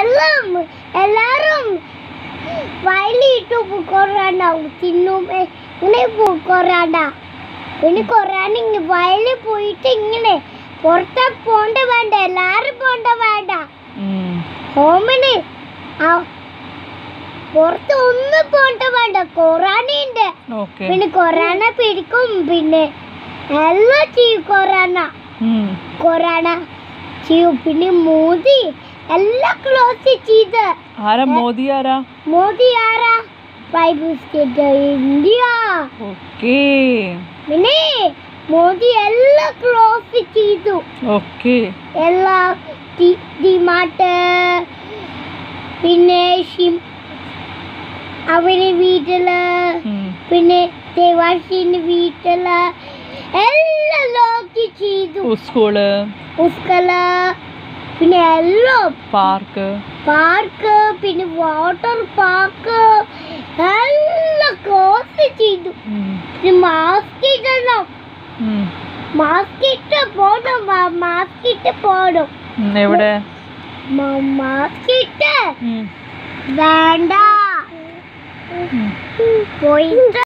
എല്ലാം എല്ലാരും വയലിട്ടു കൊറാണ്ട തിന്നും ഏ, ഇങ്ങനെ കൊറാണ്ട പിന്നെ കൊറാണ്ട് ഇങ്ങ വയലിൽ പോയിട്ട് ഇങ്ങനെ പുറത്തെ പോണ്ട വേണ്ട എല്ലാരും പോണ്ട വേണ്ട ഉം. ഹോമിന് ആ- പുറത്ത് ഒന്നും പോണ്ട വേണ്ട കൊറാനുണ്ട് ഓക്കെ പിന്നെ കൊറോണ പിടിക്കും പിന്നെ എല്ലാം ചെയ്യും കൊറോണ ഉം. കൊറോണ ചെയ്യും പിന്നെ മോദി എല്ലാം ക്ലോസ് ചെയ്ത് ആരാ മോദി ആരാ മോദി ആരാ പ്രൈം സ്റ്റേറ്റ് ഇന്ത്യ ഓക്കെ പിന്നെ മോദി എല്ലാം ക്ലോസ് ചെയ്തു ഓക്കെ എല്ലാ ഡിമാട്ട് പിന്നെ ഷിം അവന് വീട്ടില് ഉം. പിന്നെ ദേവാശിന്റെ വീട്ടില് എല്ലാം ലോക്ക് ചെയ്തു സ്കൂള് ഉസ്കല് പിന്നെ എല്ലാം പാർക്ക് പാർക്ക് പിന്നെ വാട്ടർ പാർക്ക് എല്ലാം ക്ലോസ് ചെയ്തു ഉം. പിന്നെ മാസ്ക് ഇടണം ഉം. മാസ്ക് ഇട്ട് പോണം മാസ്ക് ഇട്ട് പോണം ഉം. എവിടെ മാസ്ക് ഇട്ട് ഉം. വേണ്ട ഉം. പോയിട്ട്